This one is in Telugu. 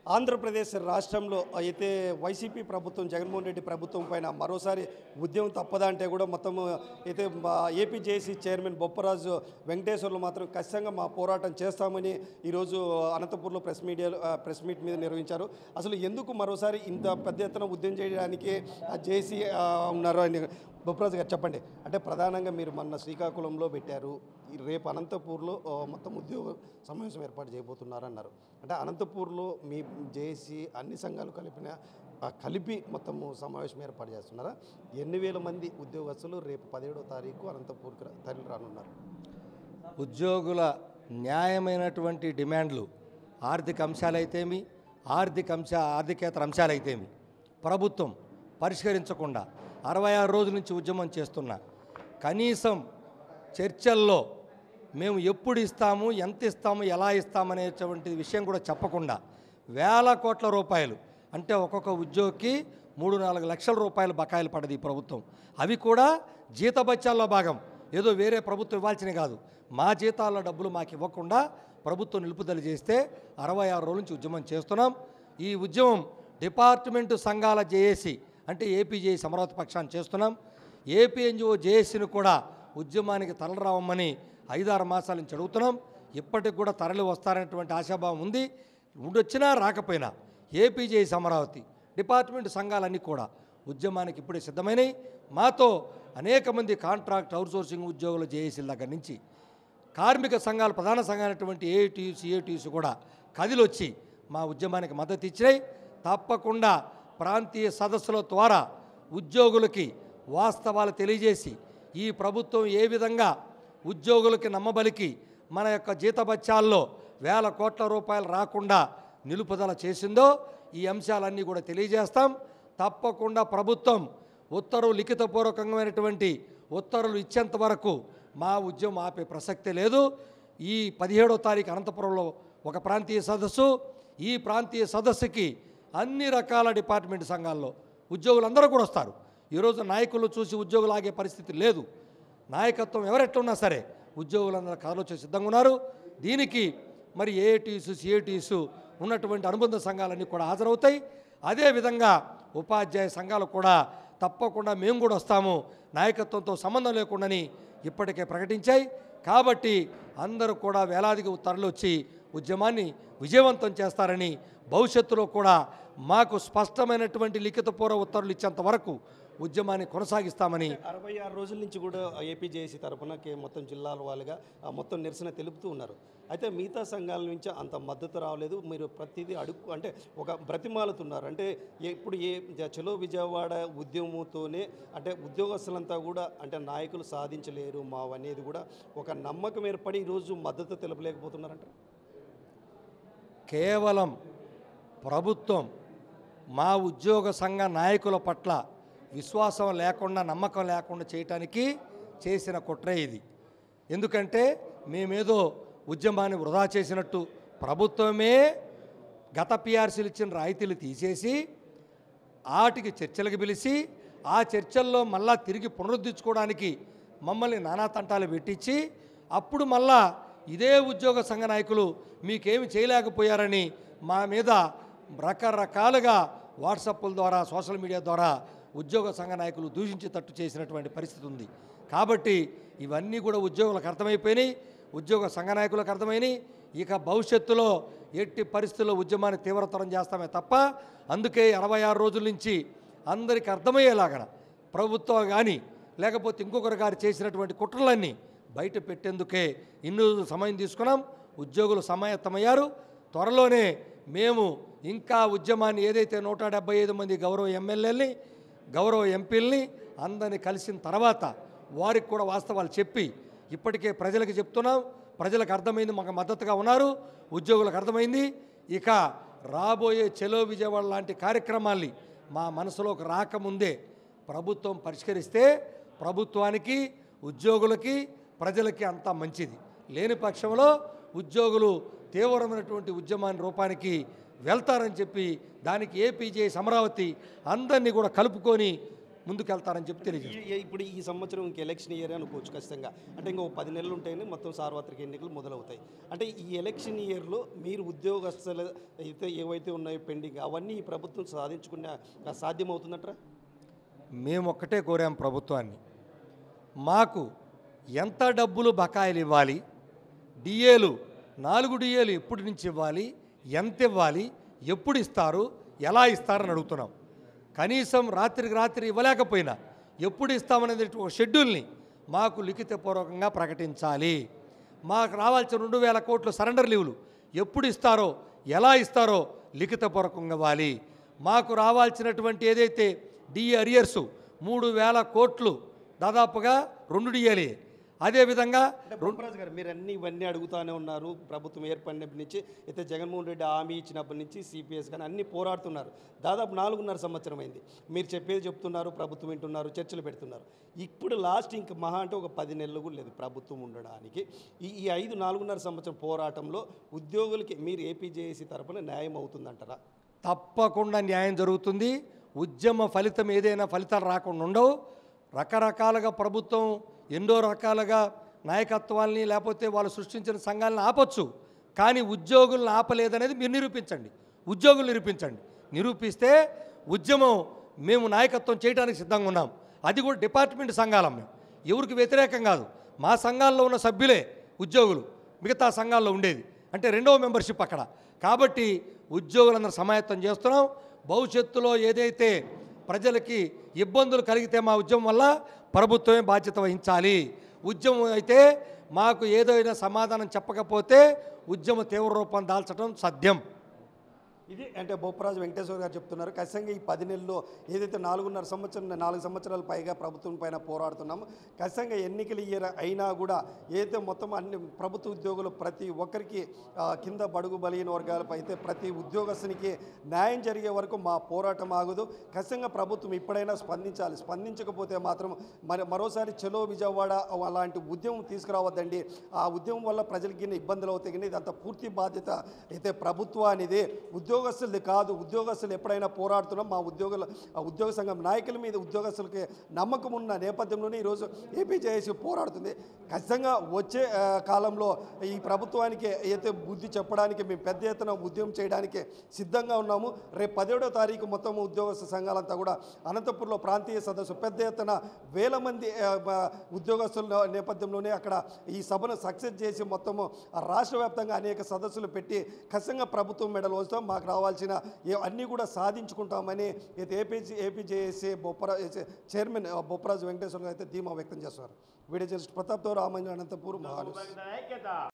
ఆంధ్రప్రదేశ్ రాష్ట్రంలో అయితే వైసీపీ ప్రభుత్వం జగన్మోహన్ రెడ్డి ప్రభుత్వం పైన మరోసారి ఉద్యమం తప్పదా అంటే కూడా మొత్తం అయితే మా A P J C chairman Bopparaju Venkateswarlu మాత్రం ఖచ్చితంగా మా పోరాటం చేస్తామని ఈరోజు అనంతపూర్లో ప్రెస్ మీడియా ప్రెస్ మీట్ మీద నిర్వహించారు అసలు ఎందుకు మరోసారి ఇంత పెద్ద ఎత్తున ఉద్యమం చేయడానికి ఆ జేసీ ఆ, ఉన్నారు అని బొప్పరాజు గారు చెప్పండి అంటే ప్రధానంగా మీరు మొన్న శ్రీకాకుళంలో పెట్టారు ఈ రేపు అనంతపూర్లో ఆ, మొత్తం ఉద్యోగ సమావేశం ఏర్పాటు చేయబోతున్నారన్నారు అంటే అనంతపూర్లో మీ జేసీ అన్ని సంఘాలు కలిపిన ఆ, కలిపి మొత్తము సమావేశం ఏర్పాటు చేస్తున్నారా ఎన్ని వేల మంది ఉద్యోగస్తులు రేపు పదిహేడో తారీఖు అనంతపూర్కి రా- తరలి రానున్నారు ఉద్యోగుల న్యాయమైనటువంటి డిమాండ్లు ఆర్థిక అంశాలైతేమి ఆర్థిక అంశ ఆర్థికేతర అంశాలైతేమి ప్రభుత్వం పరిష్కరించకుండా అరవై ఆరు రోజుల నుంచి ఉద్యమం చేస్తున్న కనీసం చర్చల్లో మేము ఎప్పుడు ఇస్తాము ఎంత ఇస్తాము ఎలా ఇస్తామనేటువంటి విషయం కూడా చెప్పకుండా వేల కోట్ల రూపాయలు అంటే ఒక్కొక్క ఉద్యోగికి మూడు నాలుగు లక్షల రూపాయలు బకాయిలు పడది ఈ ప్రభుత్వం అవి కూడా జీతబత్యాల్లో భాగం ఏదో వేరే ప్రభుత్వం ఇవ్వాల్సినవి కాదు మా జీతాల డబ్బులు మాకు ఇవ్వకుండా ప్రభుత్వం నిలుపుదల చేస్తే అరవై ఆరు రోజుల నుంచి ఉద్యమం చేస్తున్నాం ఈ ఉద్యమం డిపార్ట్మెంటు సంఘాల జేఏసీ అంటే ఏపీ జేఏసీ అమరావతి పక్షాన్ని చేస్తున్నాం ఏపీ ఎన్జిఓ జేఏసీని కూడా ఉద్యమానికి తరలిరావమని ఐదారు మాసాల నుంచి అడుగుతున్నాం ఇప్పటికి కూడా తరలి వస్తారనేటువంటి ఆశాభావం ఉంది ఉండొచ్చినా రాకపోయినా ఏపీ జేఏసీ అమరావతి డిపార్ట్మెంట్ సంఘాలన్నీ కూడా ఉద్యమానికి ఇప్పుడే సిద్ధమైనవి మాతో అనేక మంది కాంట్రాక్ట్ అవుట్సోర్సింగ్ ఉద్యోగుల జేఏసీల దగ్గర నుంచి కార్మిక సంఘాల ప్రధాన సంఘమైనటువంటి ఏఐటీయూసీ ఏటీయూసీ కూడా కదిలొచ్చి మా ఉద్యమానికి మద్దతు ఇచ్చినాయి తప్పకుండా ప్రాంతీయ సదస్సుల ద్వారా ఉద్యోగులకి వాస్తవాలు తెలియజేసి ఈ ప్రభుత్వం ఏ విధంగా ఉద్యోగులకి నమ్మబలికి మన యొక్క జీతబత్యాల్లో వేల కోట్ల రూపాయలు రాకుండా నిలుపుదల చేసిందో ఈ అంశాలన్నీ కూడా తెలియజేస్తాం తప్పకుండా ప్రభుత్వం ఉత్తర్వు లిఖితపూర్వకమైనటువంటి ఉత్తర్వులు ఇచ్చేంత వరకు మా ఉద్యమం ఆపే ప్రసక్తే లేదు ఈ పదిహేడో తారీఖు అనంతపురంలో ఒక ప్రాంతీయ సదస్సు ఈ ప్రాంతీయ సదస్సుకి అన్ని రకాల డిపార్ట్మెంట్ సంఘాల్లో ఉద్యోగులందరూ కూడా వస్తారు ఈరోజు నాయకులు చూసి ఉద్యోగులు ఆగే పరిస్థితి లేదు నాయకత్వం ఎవరెట్లున్నా సరే ఉద్యోగులందరూ కథలు వచ్చి సిద్ధంగా ఉన్నారు దీనికి మరి ఏఐటీసు సిఐటీసు ఉన్నటువంటి అనుబంధ సంఘాలన్నీ కూడా హాజరవుతాయి అదేవిధంగా ఉపాధ్యాయ సంఘాలు కూడా తప్పకుండా మేము కూడా వస్తాము నాయకత్వంతో సంబంధం లేకుండాని ఇప్పటికే ప్రకటించాయి కాబట్టి అందరూ కూడా వేలాదిగా తరలివచ్చి ఉద్యమాన్ని విజయవంతం చేస్తారని భవిష్యత్తులో కూడా మాకు స్పష్టమైనటువంటి లిఖితపూర్వ ఉత్తర్వులు ఇచ్చేంత వరకు ఉద్యమాన్ని కొనసాగిస్తామని అరవై ఆరు రోజుల నుంచి కూడా ఏపీ జేఏసీ తరఫున కే- మొత్తం జిల్లాల వాళ్ళుగా ఆ మొత్తం నిరసన తెలుపుతూ ఉన్నారు అయితే మిగతా సంఘాల నుంచి అంత మద్దతు రావలేదు మీరు ప్రతిదీ అడుగు అంటే ఒక బ్రతిమాలుతున్నారు అంటే ఇప్పుడు ఏ జ- చలో విజయవాడ ఉద్యమంతోనే అంటే ఉద్యోగస్తులంతా కూడా అంటే నాయకులు సాధించలేరు మా అనేది కూడా ఒక నమ్మకం ఏర్పడి ఈరోజు మద్దతు తెలపలేకపోతున్నారంట కేవలం ప్రభుత్వం మా ఉద్యోగ సంఘ నాయకుల పట్ల విశ్వాసం లేకుండా నమ్మకం లేకుండా చేయటానికి చేసిన కుట్ర ఇది ఎందుకంటే మేమేదో ఉద్యమాన్ని వృధా చేసినట్టు ప్రభుత్వమే గత పిఆర్సీలు ఇచ్చిన రాయితీలు తీసేసి వాటికి చర్చలకు పిలిచి ఆ చర్చల్లో మళ్ళా తిరిగి పునరుద్ధరించుకోవడానికి మమ్మల్ని నానా తంటాలు పెట్టించి అప్పుడు మళ్ళా ఇదే ఉద్యోగ సంఘ నాయకులు మీకేమి చేయలేకపోయారని మా మీద రకరకాలుగా వాట్సాప్ల ద్వారా సోషల్ మీడియా ద్వారా ఉద్యోగ సంఘ నాయకులు దూషించేటట్టు చేసినటువంటి పరిస్థితి ఉంది కాబట్టి ఇవన్నీ కూడా ఉద్యోగులకు అర్థమైపోయినాయి ఉద్యోగ సంఘ నాయకులకు అర్థమైనాయి ఇక భవిష్యత్తులో ఎట్టి పరిస్థితుల్లో ఉద్యమాన్ని తీవ్రతరం చేస్తామే తప్ప అందుకే అరవై ఆరు రోజుల నుంచి అందరికీ అర్థమయ్యేలాగన ప్రభుత్వం కానీ లేకపోతే ఇంకొకరు గారు చేసినటువంటి కుట్రలన్నీ బయట పెట్టేందుకే ఇన్ని రోజులు సమయం తీసుకున్నాం ఉద్యోగులు సమాయత్తమయ్యారు త్వరలోనే మేము ఇంకా ఉద్యమాన్ని ఏదైతే నూట డెబ్బై ఐదు మంది గౌరవ ఎమ్మెల్యేలని గౌరవ ఎంపీలని అందరినీ కలిసిన తర్వాత వారికి కూడా వాస్తవాలు చెప్పి ఇప్పటికే ప్రజలకు చెప్తున్నాం ప్రజలకు అర్థమైంది మాకు మద్దతుగా ఉన్నారు ఉద్యోగులకు అర్థమైంది ఇక రాబోయే చెలో విజయవాడ లాంటి కార్యక్రమాల్ని మా మనసులోకి రాకముందే ప్రభుత్వం పరిష్కరిస్తే ప్రభుత్వానికి ఉద్యోగులకి ప్రజలకి అంతా మంచిది లేని పక్షంలో ఉద్యోగులు తీవ్రమైనటువంటి ఉద్యమాన్ని రూపానికి వెళ్తారని చెప్పి దానికి ఏపీజే అమరావతి అందరినీ కూడా కలుపుకొని ముందుకెళ్తారని చెప్పి తెలియజేస్తారు ఈ- ఈ- ఇప్పుడు ఈ సంవత్సరం ఇంక ఎలక్షన్ ఇయర్ అనుకోవచ్చు ఖచ్చితంగా అంటే ఇంకో పది నెలలు ఉంటేనే మొత్తం సార్వత్రిక ఎన్నికలు మొదలవుతాయి అంటే ఈ ఎలక్షన్ ఇయర్లో మీరు ఉద్యోగస్తులు అయితే ఏవైతే ఉన్నాయో పెండింగ్ అవన్నీ ఈ ప్రభుత్వం సాధించుకునే సాధ్యమవుతుందంటారా మేము ఒక్కటే కోరాం ప్రభుత్వాన్ని మాకు ఎంత డబ్బులు బకాయిలు ఇవ్వాలి డిఏలు నాలుగు డిఏలు ఎప్పటి నుంచి ఇవ్వాలి ఎంత ఇవ్వాలి ఎప్పుడు ఇస్తారు ఎలా ఇస్తారని అడుగుతున్నాం కనీసం రాత్రికి రాత్రి ఇవ్వలేకపోయినా ఎప్పుడు ఇస్తామనేది ఒక షెడ్యూల్ని మాకు లిఖితపూర్వకంగా ప్రకటించాలి మాకు రావాల్సిన రెండు వేల కోట్లు సరెండర్ లీవులు ఎప్పుడు ఇస్తారో ఎలా ఇస్తారో లిఖితపూర్వకంగా ఇవ్వాలి మాకు రావాల్సినటువంటి ఏదైతే డిఏ అరియర్సు మూడు వేల కోట్లు దాదాపుగా రెండు డిఏలే అదేవిధంగా అంటే బొప్పరాజు గారు మీరు అన్ని ఇవన్నీ అడుగుతానే ఉన్నారు ప్రభుత్వం ఏర్పడినప్పటి నుంచి అయితే జగన్మోహన్ రెడ్డి హామీ ఇచ్చినప్పటి నుంచి సిపిఎస్ కానీ అన్ని పోరాడుతున్నారు దాదాపు నాలుగున్నర సంవత్సరం అయింది మీరు చెప్పేది చెప్తున్నారు ప్రభుత్వం వింటున్నారు చర్చలు పెడుతున్నారు ఇప్పుడు లాస్ట్ ఇంక మహా అంటే ఒక పది నెలలు కూడా లేదు ప్రభుత్వం ఉండడానికి ఈ ఈ ఐదు నాలుగున్నర సంవత్సరం పోరాటంలో ఉద్యోగులకి మీరు ఏపీజేఏసీ తరపున న్యాయం అవుతుందంటారా తప్పకుండా న్యాయం జరుగుతుంది ఉద్యమ ఫలితం ఏదైనా ఫలితాలు రాకుండా ఉండవు రకరకాలుగా ప్రభుత్వం ఎన్నో రకాలుగా నాయకత్వాల్ని లేకపోతే వాళ్ళు సృష్టించిన సంఘాలను ఆపొచ్చు కానీ ఉద్యోగులను ఆపలేదనేది మీరు నిరూపించండి ఉద్యోగులు నిరూపించండి నిరూపిస్తే ఉద్యమం మేము నాయకత్వం చేయడానికి సిద్ధంగా ఉన్నాం అది కూడా డిపార్ట్మెంట్ సంఘాలం మేము ఎవరికి వ్యతిరేకం కాదు మా సంఘాల్లో ఉన్న సభ్యులే ఉద్యోగులు మిగతా సంఘాల్లో ఉండేది అంటే రెండవ మెంబర్షిప్ అక్కడ కాబట్టి ఉద్యోగులందరూ సమాయత్తం చేస్తున్నాం భవిష్యత్తులో ఏదైతే ప్రజలకి ఇబ్బందులు కలిగితే మా ఉద్యమం వల్ల ప్రభుత్వమే బాధ్యత వహించాలి ఉద్యమం అయితే మాకు ఏదైనా సమాధానం చెప్పకపోతే ఉద్యమ తీవ్ర రూపం దాల్చడం సత్యం ఇది అంటే బొప్పరాజు వెంకటేశ్వర గారు చెప్తున్నారు ఖచ్చితంగా ఈ పది నెలల్లో ఏదైతే నాలుగున్నర సంవత్సరం నాలుగు సంవత్సరాల పైగా ప్రభుత్వం పైన పోరాడుతున్నామో ఖచ్చితంగా ఎన్నికలు ఇయర్ అయినా కూడా ఏదైతే మొత్తం అన్ని ప్రభుత్వ ఉద్యోగులు ప్రతి ఒక్కరికి ఆ, కింద బడుగు బలిగిన వర్గాలపై అయితే ప్రతి ఉద్యోగస్తునికి న్యాయం జరిగే వరకు మా పోరాటం ఆగదు ఖచ్చితంగా ప్రభుత్వం ఇప్పుడైనా స్పందించాలి స్పందించకపోతే మాత్రం మరి మరోసారి చలో విజయవాడ అలాంటి ఉద్యమం తీసుకురావద్దండి ఆ ఉద్యమం వల్ల ప్రజలకి ఇన్ని ఇబ్బందులు అవుతాయి కానీ ఇదంతా పూర్తి బాధ్యత అయితే ప్రభుత్వానిదే ఉద్యోగస్తులది కాదు ఉద్యోగస్తులు ఎప్పుడైనా పోరాడుతున్నాం మా ఉద్యోగుల ఆ ఉద్యోగ సంఘం నాయకుల మీద ఉద్యోగస్తులకి నమ్మకం ఉన్న నేపథ్యంలోనే ఈరోజు ఏపీ జేఏసీ పోరాడుతుంది ఖచ్చితంగా వచ్చే ఆ, కాలంలో ఈ ప్రభుత్వానికి అయితే బుద్ధి చెప్పడానికి మేము పెద్ద ఎత్తున ఉద్యమం చేయడానికి సిద్ధంగా ఉన్నాము రేపు పదిహేడో తారీఖు మొత్తం ఉద్యోగస్తు సంఘాలంతా కూడా అనంతపురంలో ప్రాంతీయ సదస్సు పెద్ద ఎత్తున వేల మంది ఆ, బ- ఉద్యోగస్తుల నేపథ్యంలోనే అక్కడ ఈ సభను సక్సెస్ చేసి మొత్తము ఆ రాష్ట్ర వ్యాప్తంగా అనేక సదస్సులు పెట్టి ఖచ్చితంగా ప్రభుత్వం మెడల్ వస్తాం మాకు రావాల్సిన ఏ- అన్నీ కూడా సాధించుకుంటామని అయితే ఏపీజీ ఏపీజేఏసీ బొప్పరా చైర్మన్ ఆ, బొప్పరాజు వెంకటేశ్వర గారు అయితే ధీమా వ్యక్తం చేస్తున్నారు వీడియో జర్నలిస్ట్ ప్రతాప్తో రామంజన్ అనంతపూర్ మహారాష్ట్ర